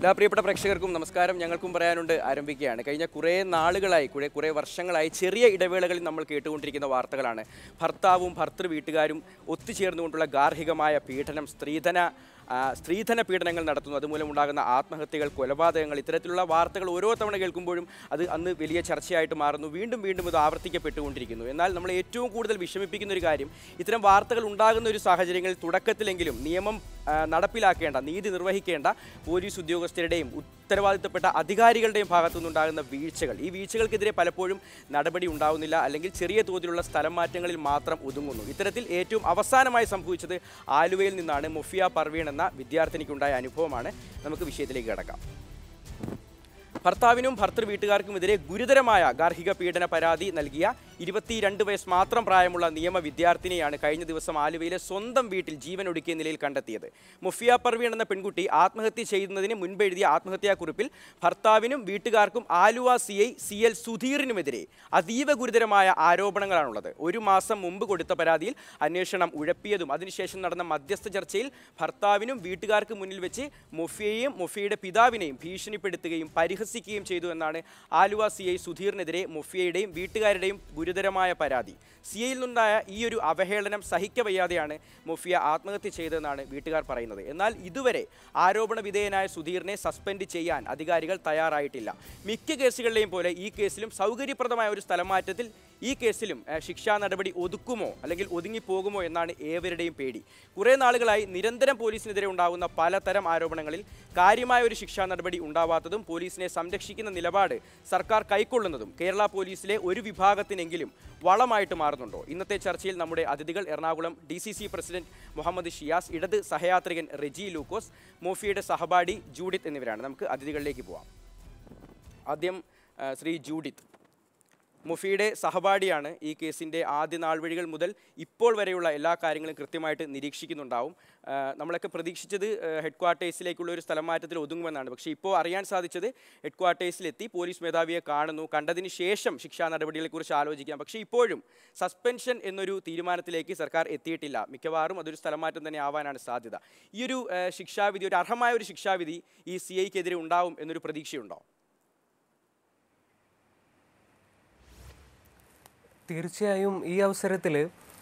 എല്ലാ പ്രിയപ്പെട്ട പ്രേക്ഷകർക്കും നമസ്കാരം ഞങ്ങൾക്കും പറയാനുണ്ട് ആരംഭിക്കുകയാണ് കഴിഞ്ഞ കുറേ നാളുകളായി കുറേ കുറേ വർഷങ്ങളായി ചെറിയ ഇടവേളകളിൽ നമ്മൾ കേട്ടുകൊണ്ടിരിക്കുന്ന വാർത്തകളാണ് ഭർത്താവും ഭർത്തൃ വീട്ടുകാരും ഒത്തുചേർന്നുകൊണ്ടുള്ള ഗാർഹികമായ പീഡനം സ്ത്രീധന ആ, സ്ത്രീധന പീഡനങ്ങൾ നടത്തുന്നു അതുമൂലം ഉണ്ടാകുന്ന ആത്മഹത്യകൾ കൊലപാതകങ്ങൾ ഇത്തരത്തിലുള്ള വാർത്തകൾ ഓരോ തവണ കേൾക്കുമ്പോഴും അത് അന്ന് വലിയ ചർച്ചയായിട്ട് മാറുന്നു വീണ്ടും വീണ്ടും ഇത് ആവർത്തിക്കപ്പെട്ടുകൊണ്ടിരിക്കുന്നു എന്നാൽ നമ്മൾ ഏറ്റവും കൂടുതൽ വിഷമിപ്പിക്കുന്ന ഒരു കാര്യം ഇത്തരം വാർത്തകൾ ഉണ്ടാകുന്ന ഒരു സാഹചര്യങ്ങളിൽ തുടക്കത്തിലെങ്കിലും നിയമം ആ, നടപ്പിലാക്കേണ്ട നീതി നിർവഹിക്കേണ്ട പോലീസ് ഉദ്യോഗസ്ഥരുടെയും ഉത്തരവാദിത്തപ്പെട്ട അധികാരികളുടെയും ഭാഗത്തു നിന്നുണ്ടാകുന്ന വീഴ്ചകൾ ഈ വീഴ്ചകൾക്കെതിരെ പലപ്പോഴും നടപടി ഉണ്ടാവുന്നില്ല അല്ലെങ്കിൽ ചെറിയ തോതിലുള്ള സ്ഥലം മാറ്റങ്ങളിൽ മാത്രം ഒതുങ്ങുന്നു ഇത്തരത്തിൽ ഏറ്റവും അവസാനമായി സംഭവിച്ചത് ആലുവയിൽ നിന്നാണ് മൊഫിയ പർവീൺ എന്ന വിദ്യാർത്ഥിനിക്കുണ്ടായ അനുഭവമാണ് നമുക്ക് വിഷയത്തിലേക്ക് കിടക്കാം ഭർത്താവിനും ഭർത്തൃ വീട്ടുകാർക്കുമെതിരെ ഗുരുതരമായ ഗാർഹിക പീഡന പരാതി നൽകിയ ഇരുപത്തിരണ്ട് വയസ്സ് മാത്രം പ്രായമുള്ള നിയമ വിദ്യാർത്ഥിനിയാണ് കഴിഞ്ഞ ദിവസം ആലുവയിലെ സ്വന്തം വീട്ടിൽ ജീവൻ ഒടുക്കിയ നിലയിൽ കണ്ടെത്തിയത് മുഫിയ പർവീൺ എന്ന പെൺകുട്ടി ആത്മഹത്യ ചെയ്യുന്നതിന് മുൻപ് എഴുതിയ ആത്മഹത്യാക്കുറിപ്പിൽ ഭർത്താവിനും വീട്ടുകാർക്കും Aluva C I C L സുധീറിനുമെതിരെ അതീവ ഗുരുതരമായ ആരോപണങ്ങളാണുള്ളത് ഒരു മാസം മുമ്പ് കൊടുത്ത പരാതിയിൽ അന്വേഷണം ഉഴപ്പിയതും അതിനുശേഷം നടന്ന മധ്യസ്ഥ ചർച്ചയിൽ ഭർത്താവിനും വീട്ടുകാർക്ക് മുന്നിൽ വെച്ച് മൊഫിയയെയും മൊഫിയയുടെ പിതാവിനെയും ഭീഷണിപ്പെടുത്തുകയും പരിഹസിക്കുകയും ചെയ്തു എന്നാണ് ആലുവ സി ഐ സുധീറിനെതിരെ മൊഫിയയുടെയും വീട്ടുകാരുടെയും ഗുരുതരമായ പരാതി സി ഐയിൽ നിന്നുണ്ടായ ഈ ഒരു അവഹേളനം സഹിക്കവയ്യാതെയാണ് മൊഫിയ ആത്മഹത്യ ചെയ്തതെന്നാണ് വീട്ടുകാർ പറയുന്നത് എന്നാൽ ഇതുവരെ ആരോപണ വിധേയനായ സുധീറിനെ സസ്പെൻഡ് ചെയ്യാൻ അധികാരികൾ തയ്യാറായിട്ടില്ല മിക്ക കേസുകളിലെയും പോലെ ഈ കേസിലും സൗകര്യപ്രദമായ ഒരു സ്ഥലമാറ്റത്തിൽ ഈ കേസിലും ഏഹ്, ശിക്ഷാ നടപടി ഒതുക്കുമോ അല്ലെങ്കിൽ ഒതുങ്ങിപ്പോകുമോ എന്നാണ് ഏവരുടെയും പേടി കുറേ നാളുകളായി നിരന്തരം പോലീസിനെതിരെ ഉണ്ടാകുന്ന പലതരം ആരോപണങ്ങളിൽ കാര്യമായ ഒരു ശിക്ഷാ നടപടി ഉണ്ടാവാത്തതും പോലീസിനെ സംരക്ഷിക്കുന്ന നിലപാട് സർക്കാർ കൈക്കൊള്ളുന്നതും കേരള പോലീസിലെ ഒരു വിഭാഗത്തിനെങ്കിലും വളമായിട്ട് മാറുന്നുണ്ടോ ഇന്നത്തെ ചർച്ചയിൽ നമ്മുടെ അതിഥികൾ Ernakulam D C C president Muhammad Shiyas ഇടത് സഹയാത്രികൻ റെജി ലൂക്കോസ് മോഫിയുടെ സഹപാഠി ജൂഡിത്ത് എന്നിവരാണ് നമുക്ക് അതിഥികളിലേക്ക് പോവാം ആദ്യം ആ, ശ്രീ ജൂഡിത്ത് മുഫിയുടെ സഹപാഠിയാണ് ഈ കേസിൻ്റെ ആദ്യ നാൾവഴികൾ മുതൽ ഇപ്പോൾ വരെയുള്ള എല്ലാ കാര്യങ്ങളും കൃത്യമായിട്ട് നിരീക്ഷിക്കുന്നുണ്ടാവും ആ, നമ്മളൊക്കെ പ്രതീക്ഷിച്ചത് ഹെഡ് ക്വാർട്ടേഴ്സിലേക്കുള്ള ഒരു സ്ഥലം മാറ്റത്തിൽ ഒതുങ്ങുമെന്നാണ് പക്ഷേ ഇപ്പോൾ അറിയാൻ സാധിച്ചത് ഹെഡ് ക്വാർട്ടേഴ്സിലെത്തി പോലീസ് മേധാവിയെ കാണുന്നു കണ്ടതിന് ശേഷം ശിക്ഷാ നടപടികളെക്കുറിച്ച് ആലോചിക്കാം പക്ഷേ ഇപ്പോഴും സസ്പെൻഷൻ എന്നൊരു തീരുമാനത്തിലേക്ക് സർക്കാർ എത്തിയിട്ടില്ല മിക്കവാറും അതൊരു സ്ഥലം മാറ്റം തന്നെ ആവാനാണ് സാധ്യത ഈ ഒരു ആ, ശിക്ഷാവിധി ഒരു അർഹമായ ഒരു ശിക്ഷാവിധി ഈ സി ഐക്കെതിരെ ഉണ്ടാവും എന്നൊരു പ്രതീക്ഷയുണ്ടോ തീർച്ചയായും ഈ അവസരത്തിൽ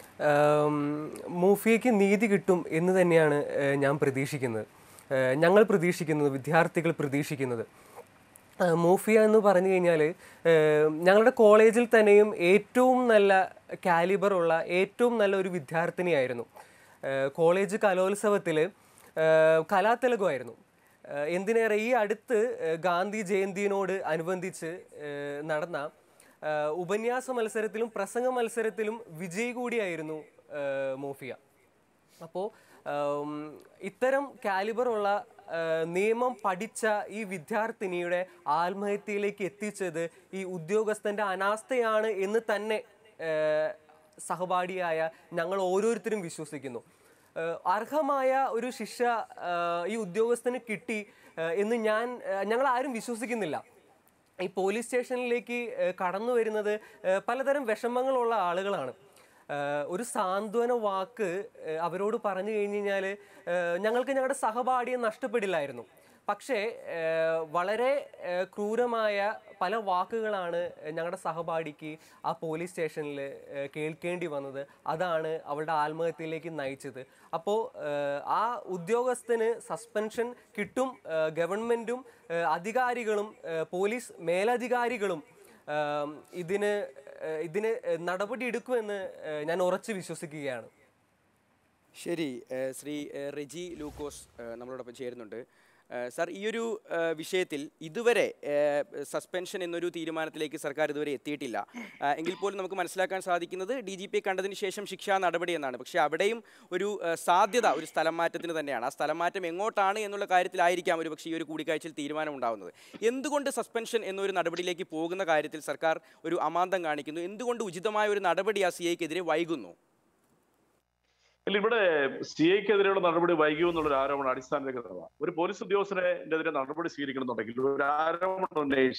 മൂഫിയയ്ക്ക് നീതി കിട്ടും എന്ന് തന്നെയാണ് ഏഹ്, ഞാൻ പ്രതീക്ഷിക്കുന്നത് ഏഹ്, ഞങ്ങൾ പ്രതീക്ഷിക്കുന്നത് വിദ്യാർത്ഥികൾ പ്രതീക്ഷിക്കുന്നത് ഏഹ്, മൂഫിയ എന്ന് പറഞ്ഞു കഴിഞ്ഞാൽ ഞങ്ങളുടെ കോളേജിൽ തന്നെയും ഏറ്റവും നല്ല കാലിബറുള്ള ഏറ്റവും നല്ല ഒരു വിദ്യാർത്ഥിനിയായിരുന്നു ഏഹ്, കോളേജ് കലോത്സവത്തിൽ കലാതിലകമായിരുന്നു ഏഹ്, എന്തിനേറെ ഈ അടുത്ത് ഏഹ്, ഗാന്ധി ജയന്തിയോട് അനുബന്ധിച്ച് ഏഹ്, നടന്ന ആഹ് ഉപന്യാസ മത്സരത്തിലും പ്രസംഗ മത്സരത്തിലും വിജയി കൂടിയായിരുന്നു ആഹ് മോഫിയ അപ്പോൾ ഇത്തരം കാലിബറുള്ള ആഹ് നിയമം പഠിച്ച ഈ വിദ്യാർത്ഥിനിയുടെ ആത്മഹത്യയിലേക്ക് എത്തിച്ചത് ഈ ഉദ്യോഗസ്ഥന്റെ അനാസ്ഥയാണ് എന്ന് തന്നെ ആഹ് സഹപാഠിയായ ഞങ്ങൾ ഓരോരുത്തരും വിശ്വസിക്കുന്നു ആഹ് അർഹമായ ഒരു ശിക്ഷ ആഹ് ഈ ഉദ്യോഗസ്ഥന് കിട്ടി ആഹ് എന്ന് ഞാൻ ആഹ് ഞങ്ങൾ ആരും വിശ്വസിക്കുന്നില്ല ഈ പോലീസ് സ്റ്റേഷനിലേക്ക് ഏഹ്, കടന്നു വരുന്നത് ഏഹ്, പലതരം വിഷമങ്ങളുള്ള ആളുകളാണ് ഏഹ്, ഒരു സാന്ത്വന വാക്ക് ഏഹ്, അവരോട് പറഞ്ഞു കഴിഞ്ഞ് കഴിഞ്ഞാൽ ഞങ്ങൾക്ക് ഞങ്ങളുടെ സഹപാഠിയെ നഷ്ടപ്പെടില്ലായിരുന്നു പക്ഷേ ഏഹ്, വളരെ ഏഹ്, ക്രൂരമായ പല വാക്കുകളാണ് ഞങ്ങളുടെ സഹപാഠിക്ക് ആ പോലീസ് സ്റ്റേഷനിൽ കേൾക്കേണ്ടി വന്നത് അതാണ് അവളുടെ ആത്മഹത്യയിലേക്ക് നയിച്ചത് അപ്പോൾ ആ ഉദ്യോഗസ്ഥന് സസ്പെൻഷൻ കിട്ടും ഏഹ്, ഗവൺമെൻറ്റും ഏഹ്, അധികാരികളും ഏഹ്, പോലീസ് മേലധികാരികളും ഏഹ്, ഇതിന് ഏഹ്, ഇതിന് നടപടി എടുക്കുമെന്ന് ഏഹ്, ഞാൻ ഉറച്ചു വിശ്വസിക്കുകയാണ് ശരി ഏഹ് ശ്രീ ഏഹ് റെജി ലൂക്കോസ് ഏഹ് നമ്മളോടൊപ്പം ചേരുന്നുണ്ട് ഏഹ് സാർ ഈ ഒരു ഏഹ് വിഷയത്തിൽ ഇതുവരെ ഏഹ് സസ്പെൻഷൻ എന്നൊരു തീരുമാനത്തിലേക്ക് സർക്കാർ ഇതുവരെ എത്തിയിട്ടില്ല ഏഹ് എങ്കിൽ പോലും നമുക്ക് മനസ്സിലാക്കാൻ സാധിക്കുന്നത് ഡി ജി പി കണ്ടതിന് ശേഷം ശിക്ഷാ നടപടി എന്നാണ് പക്ഷേ അവിടെയും ഒരു ഏഹ് സാധ്യത ഒരു സ്ഥലം മാറ്റത്തിന് തന്നെയാണ് ആ സ്ഥലം മാറ്റം എങ്ങോട്ടാണ് എന്നുള്ള കാര്യത്തിലായിരിക്കാം ഒരു പക്ഷേ ഈ ഒരു കൂടിക്കാഴ്ചയിൽ തീരുമാനം ഉണ്ടാകുന്നത് എന്തുകൊണ്ട് സസ്പെൻഷൻ എന്നൊരു നടപടിയിലേക്ക് പോകുന്ന കാര്യത്തിൽ സർക്കാർ ഒരു അമാന്തം കാണിക്കുന്നു എന്തുകൊണ്ട് ഉചിതമായ ഒരു നടപടി ആ സി ഐക്കെതിരെ വൈകുന്നു അല്ല ഇവിടെ സി ഐക്കെതിരെയുള്ള നടപടി വൈകി എന്നുള്ള ആരോപണം അടിസ്ഥാനരഹിതമാണ് ഒരു പോലീസ് ഉദ്യോഗസ്ഥനെതിരെ നടപടി സ്വീകരിക്കണമെന്നുണ്ടെങ്കിൽ ഒരു ആരോപണം ഉന്നയിച്ച്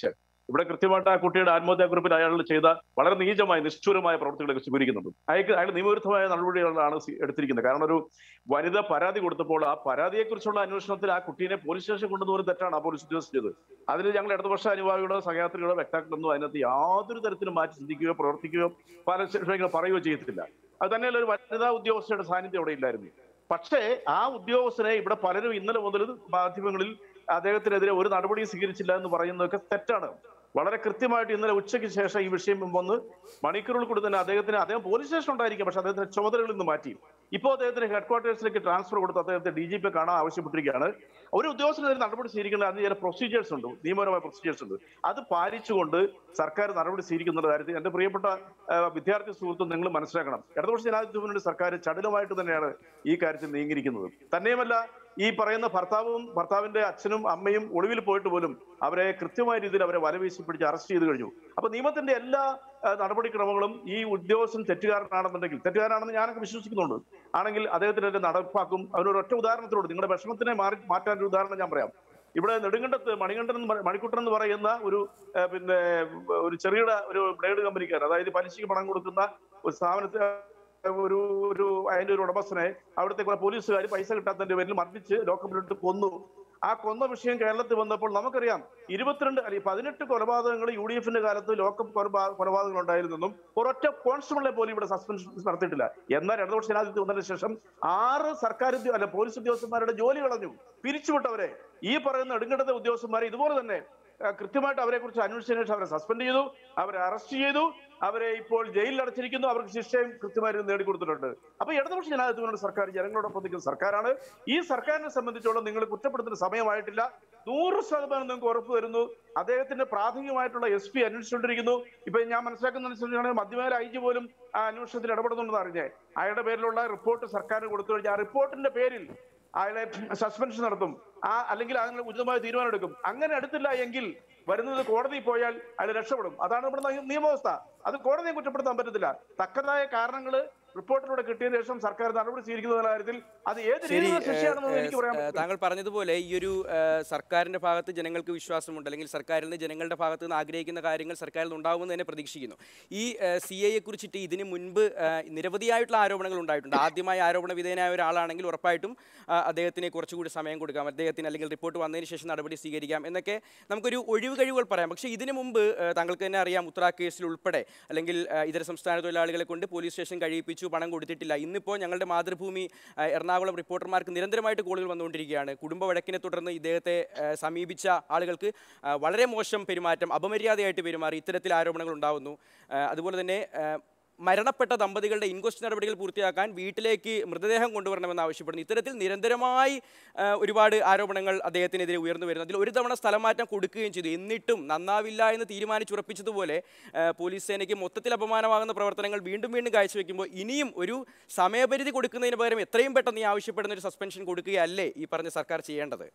ഇവിടെ കൃത്യമായിട്ട് ആ കുട്ടിയുടെ ആത്മഹത്യാ കുറിപ്പിൽ അയാൾ ചെയ്ത വളരെ നീചമായ നിഷ്ഠൂരമായ പ്രവൃത്തികളെ സ്വീകരിക്കുന്നുണ്ട് അയാൾക്ക് അയാൾ നിയമവിരുദ്ധമായ നടപടികളാണ് സ്വീ- എടുത്തിരിക്കുന്നത് കാരണം ഒരു വനിത പരാതി കൊടുത്തപ്പോൾ ആ പരാതിയെക്കുറിച്ചുള്ള അന്വേഷണത്തിൽ ആ കുട്ടീനെ പോലീസ് സ്റ്റേഷൻ കൊണ്ടുവന്ന തെറ്റാണ് ആ പോലീസ് ഉദ്യോഗസ്ഥർ ചെയ്തത് അതിൽ ഞങ്ങൾ ഇടതുപക്ഷ അനുഭാവികളോ സഹയാത്രികളോ വ്യക്താക്കളൊന്നും അതിനകത്ത് യാതൊരു തരത്തിലും മാറ്റി ചിന്തിക്കുകയോ പ്രവർത്തിക്കുകയോ പല വിഷയങ്ങൾ പറയുകയോ ചെയ്തിട്ടില്ല അത് തന്നെയല്ല ഒരു വനിതാ ഉദ്യോഗസ്ഥയുടെ സാന്നിധ്യം അവിടെ ഇല്ലായിരുന്നു പക്ഷേ ആ ഉദ്യോഗസ്ഥനെ ഇവിടെ പലരും ഇന്നലെ മുതൽ മാധ്യമങ്ങളിൽ അദ്ദേഹത്തിനെതിരെ ഒരു നടപടിയും സ്വീകരിച്ചില്ല എന്ന് പറയുന്നതൊക്കെ തെറ്റാണ് വളരെ കൃത്യമായിട്ട് ഇന്നലെ ഉച്ചയ്ക്ക് ശേഷം ഈ വിഷയം വന്ന് മണിക്കൂറുകൾ കൂടി തന്നെ അദ്ദേഹത്തിന് അദ്ദേഹം പോലീസ് സ്റ്റേഷൻ ഉണ്ടായിരിക്കും പക്ഷെ അദ്ദേഹത്തിന്റെ ചുമതലകളിൽ നിന്ന് മാറ്റി ഇപ്പോൾ അദ്ദേഹത്തിന് ഹെഡ് ക്വാർട്ടേഴ്സിലേക്ക് ട്രാൻസ്ഫർ കൊടുത്ത് അദ്ദേഹത്തെ ഡി ജി പി കാണാൻ ആവശ്യപ്പെട്ടിരിക്കുകയാണ് ഒരു ഉദ്യോഗസ്ഥനെതിരെ നടപടി സ്വീകരിക്കേണ്ട അതിന് ചില പ്രൊസീജിയേഴ്സ് ഉണ്ട് നിയമപരമായ പ്രൊസീജിയേഴ്സ് ഉണ്ട് അത് പാലിച്ചുകൊണ്ട് സർക്കാർ നടപടി സ്വീകരിക്കുന്ന കാര്യത്തിൽ എന്റെ പ്രിയപ്പെട്ട ആ, വിദ്യാർത്ഥി സുഹൃത്തും നിങ്ങൾ മനസ്സിലാക്കണം ഇടതുപക്ഷ ജനാധിപത്യ മുന്നണി സർക്കാർ ചടുലമായിട്ട് തന്നെയാണ് ഈ കാര്യത്തിൽ നീങ്ങിയിരിക്കുന്നത് തന്നെയുമല്ല ഈ പറയുന്ന ഭർത്താവും ഭർത്താവിന്റെ അച്ഛനും അമ്മയും ഒളിവിൽ പോയിട്ട് പോലും അവരെ കൃത്യമായ രീതിയിൽ അവരെ വലവീശി പിടിച്ച് അറസ്റ്റ് ചെയ്ത് കഴിഞ്ഞു അപ്പൊ നിയമത്തിന്റെ എല്ലാ ആ, നടപടിക്രമങ്ങളും ഈ ഉദ്യോഗസ്ഥൻ തെറ്റുകാരനാണെന്നുണ്ടെങ്കിൽ തെറ്റുകാരനാണെന്ന് ഞാനൊക്കെ വിശ്വസിക്കുന്നുണ്ട് ആണെങ്കിൽ അദ്ദേഹത്തിന് നടപ്പാക്കും അവനൊരു ഒറ്റ ഉദാഹരണത്തിലൂടെ നിങ്ങളുടെ വിഷമത്തിനെ മാറി മാറ്റാൻ ഒരു ഉദാഹരണം ഞാൻ പറയാം ഇവിടെ നെടുങ്കണ്ടത്ത് മണികണ്ഠൻ എന്ന് പറ- മണിക്കുട്ടൻ എന്ന് പറയുന്ന ഒരു ആ, പിന്നെ ഒരു ചെറിയ ഒരു ബ്ലേഡ് കമ്പനിക്കാർ അതായത് പലിശയ്ക്ക് പണം കൊടുക്കുന്ന ഒരു സ്ഥാപനത്തിൽ ഒരു ഒരു അതിന്റെ ഒരു ഉടമസ്ഥനെ അവിടുത്തെ കുറെ പോലീസുകാർ പൈസ കിട്ടാത്തതിന്റെ പേരിൽ മർദ്ദിച്ച് ലോക്കപ്പിലിട്ട് കൊന്നു ആ കൊന്ന വിഷയം കേരളത്തിൽ വന്നപ്പോൾ നമുക്കറിയാം ഇരുപത്തിരണ്ട് അല്ലെങ്കിൽ പതിനെട്ട് കൊലപാതകങ്ങൾ യു ഡി എഫിന്റെ കാലത്ത് ലോക്കപ്പ് കൊലപാ- കൊലപാതകങ്ങൾ ഉണ്ടായിരുന്നെന്നും ഒരൊറ്റ കോൺസ്റ്റബിളെ പോലും ഇവിടെ സസ്പെൻഷൻ നടത്തിയിട്ടില്ല എന്നാൽ ഇടതുപക്ഷ ജനാധിപത്യം വന്നതിന് ശേഷം ആറ് സർക്കാർ ഉദ്യോ- അല്ല പോലീസ് ഉദ്യോഗസ്ഥന്മാരുടെ ജോലി കളഞ്ഞു പിരിച്ചുവിട്ടവരെ ഈ പറയുന്ന നെടുങ്കണ്ടത്തെ ഉദ്യോഗസ്ഥന്മാരെ ഇതുപോലെ തന്നെ ആ, കൃത്യമായിട്ട് അവരെ കുറിച്ച് അന്വേഷിച്ചതിന് ശേഷം അവരെ സസ്പെൻഡ് ചെയ്തു അവരെ അറസ്റ്റ് ചെയ്തു അവരെ ഇപ്പോൾ ജയിലിൽ അടച്ചിരിക്കുന്നു അവർക്ക് ശിക്ഷയും കൃത്യമായി നേടിക്കൊടുത്തിട്ടുണ്ട് അപ്പൊ ഇടതുപക്ഷ ജനാധിപത്യങ്ങളുടെ സർക്കാർ ജനങ്ങളോടൊപ്പം നിൽക്കുന്ന സർക്കാരാണ് ഈ സർക്കാരിനെ സംബന്ധിച്ചോളം നിങ്ങൾ കുറ്റപ്പെടുത്തുന്ന സമയമായിട്ടില്ല നൂറ് ശതമാനം നിങ്ങൾക്ക് ഉറപ്പ് തരുന്നു അദ്ദേഹത്തിന്റെ പ്രാഥമികമായിട്ടുള്ള എസ് പി അന്വേഷിച്ചുകൊണ്ടിരിക്കുന്നു ഇപ്പൊ ഞാൻ മനസ്സിലാക്കുന്ന അനുസരിച്ചാണ് മധ്യമേല ഐ ജി പോലും ആ അന്വേഷണത്തിൽ ഇടപെടുന്നുണ്ടെന്ന് അറിഞ്ഞേ അയാളുടെ പേരിലുള്ള റിപ്പോർട്ട് സർക്കാരിന് കൊടുത്തു കഴിഞ്ഞാൽ ആ റിപ്പോർട്ടിന്റെ പേരിൽ അയാളെ സസ്പെൻഷൻ നടത്തും ആ അല്ലെങ്കിൽ അതിനുള്ള ഉചിതമായ തീരുമാനം എടുക്കും അങ്ങനെ എടുത്തില്ല എങ്കിൽ വരുന്നത് കോടതിയിൽ പോയാൽ അയാൾ രക്ഷപ്പെടും അതാണ് നമ്മുടെ നിയ- നിയമവ്യവസ്ഥ അത് കോടതിയെ കുറ്റപ്പെടുത്താൻ പറ്റത്തില്ല തക്കതായ കാരണങ്ങൾ റിപ്പോർട്ടിലൂടെ കിട്ടിയതിനു ശേഷം സർക്കാർ നടപടി സ്വീകരിക്കുന്ന കാര്യത്തിൽ അത് ഏത് ശരി രീതിയിലുള്ള ഏഹ്, ശിക്ഷയാണെന്ന് എനിക്ക് പറയാൻ ഏഹ്, പറ്റില്ല താങ്കൾ പറഞ്ഞതുപോലെ ഈ ഒരു ഏഹ്, സർക്കാരിന്റെ ഭാഗത്ത് ജനങ്ങൾക്ക് വിശ്വാസമുണ്ട് അല്ലെങ്കിൽ സർക്കാരിൽ നിന്ന് ജനങ്ങളുടെ ഭാഗത്ത് നിന്ന് ആഗ്രഹിക്കുന്ന കാര്യങ്ങൾ സർക്കാരിൽ നിന്ന് ഉണ്ടാകുമെന്ന് തന്നെ പ്രതീക്ഷിക്കുന്നു ഈ സി ഐയെ കുറിച്ചിട്ട് ഇതിന് മുൻപ് ഏഹ്, നിരവധിയായിട്ടുള്ള ആരോപണങ്ങൾ ഉണ്ടായിട്ടുണ്ട് ആദ്യമായി ആരോപണ വിധേയനായ ഒരാളാണെങ്കിൽ ഉറപ്പായിട്ടും ആ, അദ്ദേഹത്തിന് കുറച്ചുകൂടി സമയം കൊടുക്കാം അദ്ദേഹത്തിന് അല്ലെങ്കിൽ റിപ്പോർട്ട് വന്നതിന് ശേഷം നടപടി സ്വീകരിക്കാം എന്നൊക്കെ നമുക്കൊരു ഒഴിവ് കഴിവുകൾ പറയാം പക്ഷേ ഇതിനു മുമ്പ് ഏഹ്, താങ്കൾക്ക് തന്നെ അറിയാം ഉത്തര കേസിൽ ഉൾപ്പെടെ അല്ലെങ്കിൽ ഏഹ്, ഇതര സംസ്ഥാന തൊഴിലാളികളെ കൊണ്ട് പോലീസ് സ്റ്റേഷൻ കഴിയിപ്പിച്ചു പണം കൊടുത്തിട്ടില്ല ഇന്നിപ്പോൾ ഞങ്ങളുടെ മാതൃഭൂമി ഏഹ്, എറണാകുളം റിപ്പോർട്ടർമാർക്ക് നിരന്തരമായിട്ട് കോളുകൾ വന്നുകൊണ്ടിരിക്കുകയാണ് കുടുംബ വഴക്കിനെ തുടർന്ന് ഇദ്ദേഹത്തെ ഏഹ്, സമീപിച്ച ആളുകൾക്ക് ഏഹ്, വളരെ മോശം പെരുമാറ്റം അപമര്യാദയായിട്ട് പെരുമാറി ഇത്തരത്തിൽ ആരോപണങ്ങൾ ഉണ്ടാവുന്നു ഏഹ്, അതുപോലെ തന്നെ ഏഹ്, മരണപ്പെട്ട ദമ്പതികളുടെ ഇൻക്വസ്റ്റ് നടപടികൾ പൂർത്തിയാക്കാൻ വീട്ടിലേക്ക് മൃതദേഹം കൊണ്ടുവരണമെന്ന് ആവശ്യപ്പെടുന്നു ഇത്തരത്തിൽ നിരന്തരമായി ആ, ഒരുപാട് ആരോപണങ്ങൾ അദ്ദേഹത്തിനെതിരെ ഉയർന്നു വരുന്നു അതിൽ ഒരു തവണ സ്ഥലമാറ്റം കൊടുക്കുകയും ചെയ്തു എന്നിട്ടും നന്നാവില്ല എന്ന് തീരുമാനിച്ചുറപ്പിച്ചതുപോലെ ആ, പോലീസ് സേനയ്ക്ക് മൊത്തത്തിൽ അപമാനമാകുന്ന പ്രവർത്തനങ്ങൾ വീണ്ടും വീണ്ടും കാഴ്ചവെക്കുമ്പോൾ ഇനിയും ഒരു സമയപരിധി കൊടുക്കുന്നതിന് പകരം എത്രയും പെട്ടെന്ന് ഈ ആവശ്യപ്പെടുന്ന ഒരു സസ്പെൻഷൻ കൊടുക്കുകയല്ലേ ഈ പറഞ്ഞ സർക്കാർ ചെയ്യേണ്ടത്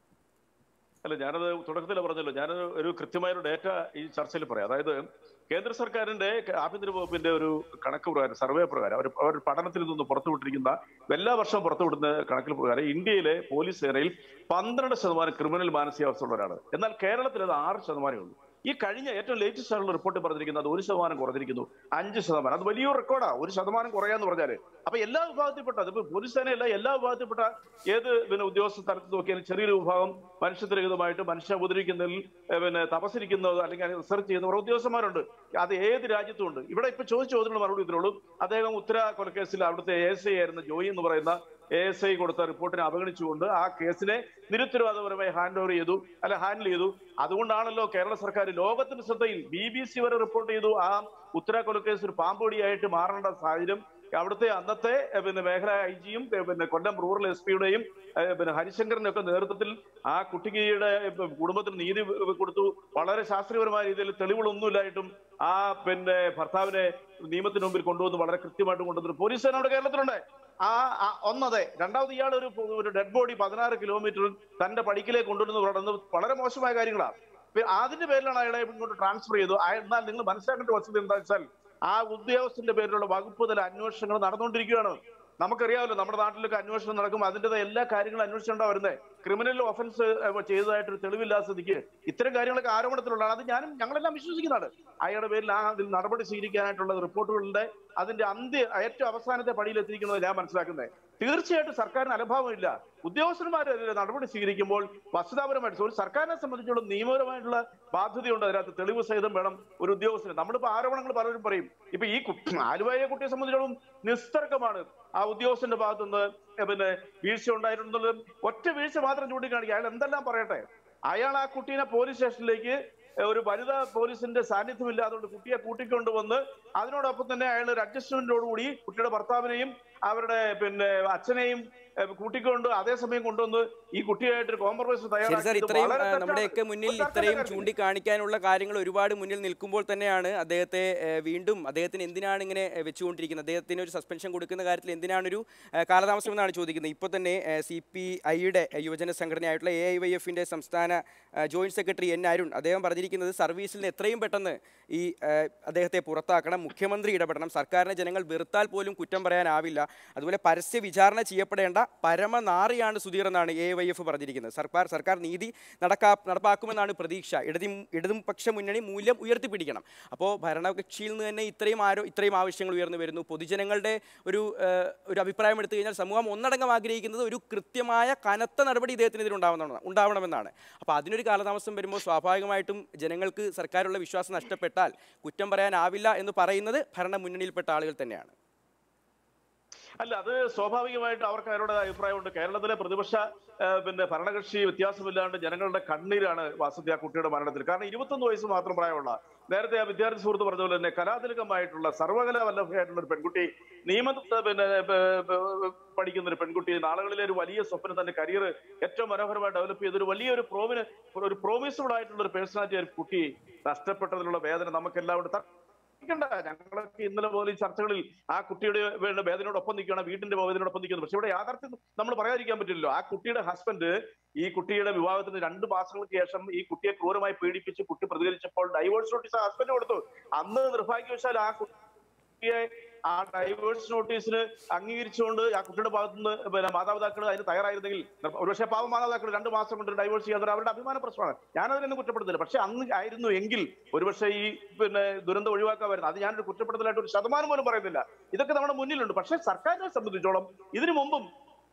അല്ല ഞാനത് തുടക്കത്തിൽ പറഞ്ഞല്ലോ ഞാൻ ഒരു കൃത്യമായ ഒരു ഡേറ്റ ഈ ചർച്ചയിൽ പറയാം അതായത് കേന്ദ്ര സർക്കാരിന്റെ ആഭ്യന്തര വകുപ്പിന്റെ ഒരു കണക്ക് പ്രകാരം സർവേ പ്രകാരം അവർ അവർ പഠനത്തിൽ നിന്ന് പുറത്തുവിട്ടിരിക്കുന്ന എല്ലാ വർഷവും പുറത്തുവിടുന്ന കണക്കിൽ പ്രകാരം ഇന്ത്യയിലെ പോലീസ് സേനയിൽ പന്ത്രണ്ട് ശതമാനം ക്രിമിനൽ മാനസികാവസ്ഥയുള്ളവരാണ് എന്നാൽ കേരളത്തിൽ അത് ആറ് ശതമാനമേ ഉള്ളൂ ഈ കഴിഞ്ഞ ഏറ്റവും ലേറ്റസ്റ്റ് ആയിട്ടുള്ള റിപ്പോർട്ട് പറഞ്ഞിരിക്കുന്നത് ഒരു ശതമാനം കുറഞ്ഞിരിക്കുന്നു അഞ്ച് ശതമാനം അത് വലിയൊരു റെക്കോർഡാ ഒരു ശതമാനം കുറയാന്ന് പറഞ്ഞാല് അപ്പൊ എല്ലാ വിഭാഗത്തിൽപ്പെട്ട അതിപ്പോ പോലീസ് സേനയല്ല എല്ലാ വിഭാഗത്തിൽപ്പെട്ട ഏത് പിന്നെ ഉദ്യോഗസ്ഥ തലത്തിൽ നോക്കിയാലും ചെറിയൊരു വിഭാഗം മനുഷ്യത്വരഹിതമായിട്ട് മനുഷ്യനെ ഉപദ്രവിക്കുന്നതിൽ ഏഹ്, പിന്നെ തപസരിക്കുന്നത് അല്ലെങ്കിൽ റിസർച്ച് ചെയ്യുന്നവർ ഉദ്യോഗസ്ഥന്മാരുണ്ട് അത് ഏത് രാജ്യത്തും ഉണ്ട് ഇവിടെ ഇപ്പൊ ചോദിച്ച ചോദ്യങ്ങൾ മറുപടി ഇതിനുള്ളൂ അദ്ദേഹം ഉത്തര കൊലക്കേസിൽ അവിടുത്തെ എ എസ് ഐ ആയിരുന്ന ജോയി എന്ന് പറയുന്ന എ എസ് ഐ കൊടുത്ത റിപ്പോർട്ടിനെ അവഗണിച്ചുകൊണ്ട് ആ കേസിനെ നിരുത്തരവാദപരമായി ഹാൻഡ് ഓവർ ചെയ്തു അല്ല ഹാൻഡിൽ ചെയ്തു അതുകൊണ്ടാണല്ലോ കേരള സർക്കാർ ലോകത്തിന്റെ ശ്രദ്ധയിൽ ബി ബി സി വരെ റിപ്പോർട്ട് ചെയ്തു ആ ഉത്തര കൊലക്കേസ് ഒരു പാമ്പൊടിയായിട്ട് മാറേണ്ട സാഹചര്യം അവിടുത്തെ അന്നത്തെ ഏഹ്, പിന്നെ മേഖല ഐ ജിയും പിന്നെ കൊല്ലം റൂറൽ എസ് പിയുടെയും പിന്നെ ഹരിശങ്കറിന്റെ ഒക്കെ നേതൃത്വത്തിൽ ആ കുട്ടിയുടെ ഏഹ്, കുടുംബത്തിന് നീതി കൊടുത്തു വളരെ ശാസ്ത്രീയപരമായ രീതിയിൽ തെളിവുകളൊന്നുമില്ലായിട്ടും ആ പിന്നെ ഭർത്താവിനെ നിയമത്തിന് മുമ്പിൽ കൊണ്ടുവന്ന് വളരെ കൃത്യമായിട്ട് കൊണ്ടുവന്നു പോലീസ് സേന അവിടെ കേരളത്തിലുണ്ട് ആ ആ, ഒന്നതെ രണ്ടാമത് ഇയാൾ ഒരു ഒരു ഡെഡ് ബോഡി പതിനാറ് കിലോമീറ്റർ തന്റെ പടിക്കിലേക്ക് കൊണ്ടുവരുന്നത് പറയുന്നത് വളരെ മോശമായ കാര്യങ്ങളാണ് പി- അതിന്റെ പേരിലാണ് അയാളെ ഇങ്ങോട്ട് ട്രാൻസ്ഫർ ചെയ്തു ആ- എന്നാൽ നിങ്ങൾ മനസ്സിലാക്കേണ്ട വസ്തുത എന്താ വെച്ചാൽ ആ ഉദ്യോഗസ്ഥന്റെ പേരിലുള്ള വകുപ്പ് തല അന്വേഷണങ്ങൾ നടന്നുകൊണ്ടിരിക്കുകയാണ് നമുക്കറിയാമല്ലോ നമ്മുടെ നാട്ടിലൊക്കെ അന്വേഷണം നടക്കും അതിൻ്റെതായ എല്ലാ കാര്യങ്ങളും അന്വേഷിച്ചുകൊണ്ടാ വരുന്നത് ക്രിമിനൽ ഒഫൻസ് ചെയ്തതായിട്ടൊരു തെളിവില്ലാത്ത സ്ഥിതിക്ക് ഇത്തരം കാര്യങ്ങളൊക്കെ ആരോപണത്തിലുള്ളതാണ് അത് ഞാനും ഞങ്ങളെല്ലാം വിശ്വസിക്കുന്നതാണ് അയാളുടെ പേരിൽ ആ അതിൽ നടപടി സ്വീകരിക്കാനായിട്ടുള്ള റിപ്പോർട്ടുകളുടെ അതിന്റെ അന്ത്യ ഏറ്റവും അവസാനത്തെ പടിയിൽ എത്തിയിരിക്കുന്നത് ഞാൻ മനസ്സിലാക്കുന്നത് തീർച്ചയായിട്ടും സർക്കാരിന് അനുഭാവമില്ല ഉദ്യോഗസ്ഥന്മാർ അതിൽ നടപടി സ്വീകരിക്കുമ്പോൾ വസ്തുതാപരമായിട്ട് ഒരു സർക്കാരിനെ സംബന്ധിച്ചുള്ള നിയമപരമായിട്ടുള്ള ബാധ്യതയുണ്ട് അതിനകത്ത് തെളിവ് സഹിതം വേണം ഒരു ഉദ്യോഗസ്ഥന് നമ്മളിപ്പോ ആരോപണങ്ങൾ പലരും പറയും ഇപ്പൊ ഈ കു- ആലുവയെ കുട്ടിയെ സംബന്ധിച്ചിടത്തോളം നിസ്തർക്കമാണ് ആ ഉദ്യോഗസ്ഥന്റെ ഭാഗത്തുനിന്ന് പിന്നെ വീഴ്ച ഉണ്ടായിട്ടുള്ളത് ഒറ്റ വീഴ്ച മാത്രം ചൂണ്ടിക്കാണിക്കുക അയാൾ എന്തെല്ലാം പറയട്ടെ അയാൾ ആ കുട്ടീനെ പോലീസ് സ്റ്റേഷനിലേക്ക് ഒരു വനിതാ പോലീസിന്റെ സാന്നിധ്യം ഇല്ലാതുകൊണ്ട് കുട്ടിയെ കൂട്ടിക്കൊണ്ടുവന്ന് അതിനോടൊപ്പം തന്നെ അയാൾ ഒരു അഡ്ജസ്റ്റ്മെന്റിനോടുകൂടി കുട്ടിയുടെ ഭർത്താവിനെയും അവരുടെ പിന്നെ അച്ഛനെയും ഏഹ്, കൂട്ടിക്കൊണ്ട് അതേസമയം കൊണ്ടുവന്ന് ഈ കുട്ടിയായിട്ട് കോംപ്രമൈസ് ശരി സാർ ഇത്രയും ആ, നമ്മുടെയൊക്കെ മുന്നിൽ ഇത്രയും ചൂണ്ടിക്കാണിക്കാനുള്ള കാര്യങ്ങൾ ഒരുപാട് മുന്നിൽ നിൽക്കുമ്പോൾ തന്നെയാണ് അദ്ദേഹത്തെ ഏ, വീണ്ടും അദ്ദേഹത്തിന് എന്തിനാണ് ഇങ്ങനെ ഏ, വെച്ചുകൊണ്ടിരിക്കുന്നത് അദ്ദേഹത്തിന് ഒരു സസ്പെൻഷൻ കൊടുക്കുന്ന കാര്യത്തിൽ എന്തിനാണൊരു ഏ, കാലതാമസം എന്നാണ് ചോദിക്കുന്നത് ഇപ്പോൾ തന്നെ സി പി ഐയുടെ യുവജന സംഘടനയായിട്ടുള്ള എ ഐ വൈ എഫിൻ്റെ സംസ്ഥാന ആ, ജോയിന്റ് സെക്രട്ടറി എൻ അരുൺ അദ്ദേഹം പറഞ്ഞിരിക്കുന്നത് സർവീസിൽ നിന്ന് എത്രയും പെട്ടെന്ന് ഈ ഏ, അദ്ദേഹത്തെ പുറത്താക്കണം മുഖ്യമന്ത്രി ഇടപെടണം സർക്കാരിനെ ജനങ്ങൾ വെറുത്താൽ പോലും കുറ്റം പറയാനാവില്ല അതുപോലെ പരസ്യ വിചാരണ ചെയ്യപ്പെടേണ്ട പരമനാറിയാണ് സുധീർ എന്നാണ് എ വൈ എഫ് പറഞ്ഞിരിക്കുന്നത് സർക്കാർ സർക്കാർ നീതി നടക്കാ നടപ്പാക്കുമെന്നാണ് പ്രതീക്ഷ ഇടതി ഇടതും പക്ഷ മുന്നണി മൂല്യം ഉയർത്തിപ്പിടിക്കണം അപ്പോൾ ഭരണകക്ഷിയിൽ നിന്ന് തന്നെ ഇത്രയും ആരോ ഇത്രയും ആവശ്യങ്ങൾ ഉയർന്നു വരുന്നു പൊതുജനങ്ങളുടെ ഒരു ഏഹ്, ഒരു അഭിപ്രായം എടുത്തു കഴിഞ്ഞാൽ സമൂഹം ഒന്നടങ്കം ആഗ്രഹിക്കുന്നത് ഒരു കൃത്യമായ കനത്ത നടപടി ഇദ്ദേഹത്തിനെതിരെ ഉണ്ടാവണം ഉണ്ടാവണമെന്നാണ് അപ്പോൾ അതിനൊരു കാലതാമസം വരുമ്പോൾ സ്വാഭാവികമായിട്ടും ജനങ്ങൾക്ക് സർക്കാരുള്ള വിശ്വാസം നഷ്ടപ്പെട്ടാൽ കുറ്റം പറയാനാവില്ല എന്ന് പറയുന്നത് ഭരണ മുന്നണിയിൽപ്പെട്ട ആളുകൾ തന്നെയാണ് അല്ല അത് സ്വാഭാവികമായിട്ട് അവർക്ക് അവരുടെ അഭിപ്രായമുണ്ട് കേരളത്തിലെ പ്രതിപക്ഷ ആ, പിന്നെ ഭരണകക്ഷി വ്യത്യാസമില്ലാണ്ട് ജനങ്ങളുടെ കണ്ണീരാണ് വാസുദി ആ കുട്ടിയുടെ മരണത്തിൽ കാരണം ഇരുപത്തൊന്ന് വയസ്സ് മാത്രം പ്രായമുള്ള നേരത്തെ ആ വിദ്യാർത്ഥി സുഹൃത്ത് പറഞ്ഞ പോലെ തന്നെ കലാതിലകമായിട്ടുള്ള സർവകലാ വല്ലഭയായിട്ടുള്ള ഒരു പെൺകുട്ടി നിയമ പിന്നെ ബ- ബ- പഠിക്കുന്ന ഒരു പെൺകുട്ടി നാളുകളിലെ ഒരു വലിയ സ്വപ്നം തന്റെ കരിയർ ഏറ്റവും മനോഹരമായി ഡെവലപ്പ് ചെയ്ത ഒരു വലിയൊരു പ്രോമിന് ഒരു പ്രോമിസബിൾ ആയിട്ടുള്ള ഒരു പേഴ്സണാലിറ്റി ഒരു കുട്ടി നഷ്ടപ്പെട്ടതിലുള്ള വേദന നമുക്ക് എല്ലാവരും ണ്ട ഞങ്ങളൊക്കെ ഇന്നലെ പോലെ ഈ ചർച്ചകളിൽ ആ കുട്ടിയുടെ വേണ്ട വേദനയോടൊപ്പം നിൽക്കുകയാണ് വീട്ടിന്റെ വേദനയോടൊപ്പം നിൽക്കുന്നു പക്ഷെ ഇവിടെ യാഥാർത്ഥ്യം നമ്മൾ പറയാതിരിക്കാൻ പറ്റില്ലല്ലോ ആ കുട്ടിയുടെ ഹസ്ബൻഡ് ഈ കുട്ടിയുടെ വിവാഹത്തിന് രണ്ട് മാസങ്ങൾക്ക് ശേഷം ഈ കുട്ടിയെ ക്രൂരമായി പീഡിപ്പിച്ച് കുട്ടി പ്രതികരിച്ചപ്പോൾ ഡൈവോഴ്സ് നോട്ടീസ് ആ ഹസ്ബൻഡ് കൊടുത്തു അന്ന് നിർഭാഗ്യവശാൽ ആ കുട്ടിയെ ആ ഡൈവേഴ്സ് നോട്ടീസിന് അംഗീകരിച്ചുകൊണ്ട് ആ കുട്ടിയുടെ ഭാഗത്തുനിന്ന് പിന്നെ മാതാപിതാക്കൾ അതിന് തയ്യാറായിരുന്നെങ്കിൽ ഒരുപക്ഷെ പാവ മാതാപിതാക്കൾ രണ്ട് മാസം കൊണ്ട് ഡൈവേഴ്സ് ചെയ്യാൻ അവരുടെ അഭിമാന പ്രശ്നമാണ് ഞാനതിനൊന്നും കുറ്റപ്പെടുത്തില്ല പക്ഷെ അന്ന് ആയിരുന്നു എങ്കിൽ ഒരുപക്ഷെ ഈ പിന്നെ ദുരന്തം ഒഴിവാക്കാമായിരുന്നു അത് ഞാനൊരു കുറ്റപ്പെടുത്തലായിട്ട് ഒരു ശതമാനം പോലും പറയുന്നില്ല ഇതൊക്കെ നമ്മുടെ മുന്നിലുണ്ട് പക്ഷെ സർക്കാരിനെ സംബന്ധിച്ചോളം ഇതിനു മുമ്പും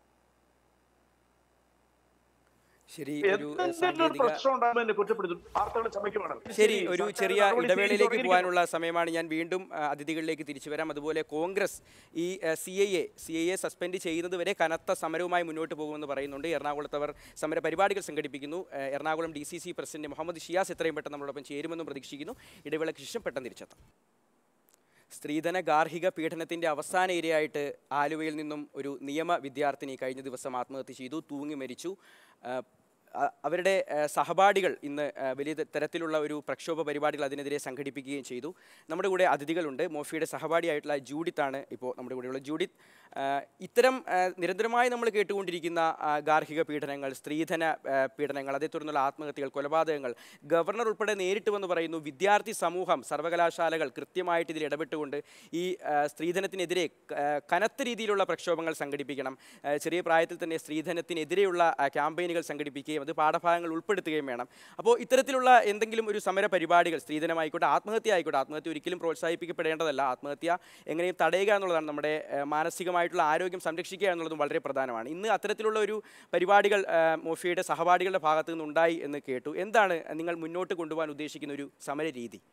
ശരി ഒരു ഏഹ്, എന്തെങ്കിലും ഒരു സാങ്കേതിക പ്രശ്നം ഉണ്ടാകുമ്പോൾ എന്നെ കുറ്റപ്പെടുത്തും വാർത്തകൾ ക്ഷമിക്കുവാണ് ശരി ഒരു ചെറിയ നടപടി ഇടവേളയിലേക്ക് സ്വീകരിക്കണം. പോകാനുള്ള സമയമാണ് ഞാൻ വീണ്ടും ആ, അതിഥികളിലേക്ക് തിരിച്ചു വരാം അതുപോലെ കോൺഗ്രസ് ഈ C I A C I A suspend ചെയ്യുന്നത് വരെ കനത്ത സമരവുമായി മുന്നോട്ട് പോകുമെന്ന് പറയുന്നുണ്ട് എറണാകുളത്ത് അവർ സമര പരിപാടികൾ സംഘടിപ്പിക്കുന്നു ആ, Ernakulam D C C president Muhammad Shiyas എത്രയും പെട്ടെന്ന് നമ്മളോടൊപ്പം ചേരുമെന്നും പ്രതീക്ഷിക്കുന്നു ഇടവേളയ്ക്ക് ശേഷം പെട്ടെന്ന് തിരിച്ചെത്താം സ്ത്രീധന ഗാർഹിക പീഡനത്തിന്റെ അവസാന ഇരയായിട്ട് ആലുവയിൽ നിന്നും ഒരു നിയമ വിദ്യാർത്ഥിനി കഴിഞ്ഞ ദിവസം ആത്മഹത്യ ചെയ്തു തൂങ്ങി മരിച്ചു ആ, അ- അവരുടെ ആ, സഹപാഠികൾ ഇന്ന് ആ, വലിയ ത- തരത്തിലുള്ള ഒരു പ്രക്ഷോഭ പരിപാടികൾ അതിനെതിരെ സംഘടിപ്പിക്കുകയും ചെയ്തു നമ്മുടെ കൂടെ അതിഥികളുണ്ട് മോഫിയുടെ സഹപാഠിയായിട്ടുള്ള ജൂഡിത്താണ് ഇപ്പോൾ നമ്മുടെ കൂടെയുള്ള ജൂഡിത്ത് ആ, ഇത്തരം ആ, നിരന്തരമായി നമ്മൾ കേട്ടുകൊണ്ടിരിക്കുന്ന ആ, ഗാർഹിക പീഡനങ്ങൾ സ്ത്രീധന ആ, പീഡനങ്ങൾ അതേ തുടർന്നുള്ള ആത്മഹത്യകൾ കൊലപാതകങ്ങൾ ഗവർണർ ഉൾപ്പെടെ നേരിട്ട് വന്ന് പറയുന്നു വിദ്യാർത്ഥി സമൂഹം സർവകലാശാലകൾ കൃത്യമായിട്ട് ഇതിൽ ഇടപെട്ടുകൊണ്ട് ഈ ആ, സ്ത്രീധനത്തിനെതിരെ ക- ആ, കനത്ത രീതിയിലുള്ള പ്രക്ഷോഭങ്ങൾ സംഘടിപ്പിക്കണം ആ, ചെറിയ പ്രായത്തിൽ തന്നെ സ്ത്രീധനത്തിനെതിരെയുള്ള ആ, ക്യാമ്പയിനുകൾ സംഘടിപ്പിക്കുകയും അത് പാഠഭാഗങ്ങൾ ഉൾപ്പെടുത്തുകയും വേണം അപ്പോൾ ഇത്തരത്തിലുള്ള എന്തെങ്കിലും ഒരു സമര പരിപാടികൾ സ്ത്രീധനമായിക്കോട്ടെ ആത്മഹത്യ ആയിക്കോട്ടെ ആത്മഹത്യ ഒരിക്കലും പ്രോത്സാഹിപ്പിക്കപ്പെടേണ്ടതല്ല ആത്മഹത്യ എങ്ങനെയും തടയുക എന്നുള്ളതാണ് നമ്മുടെ ആ, മാനസികമായിട്ടുള്ള ആരോഗ്യം സംരക്ഷിക്കുക എന്നുള്ളതും വളരെ പ്രധാനമാണ് ഇന്ന് അത്തരത്തിലുള്ള ഒരു പരിപാടികൾ ആ, മോഫിയുടെ സഹപാഠികളുടെ ഭാഗത്തു നിന്നുണ്ടായി എന്ന് കേട്ടു എന്താണ് നിങ്ങൾ മുന്നോട്ട് കൊണ്ടുപോകാൻ ഉദ്ദേശിക്കുന്ന ഒരു സമര രീതി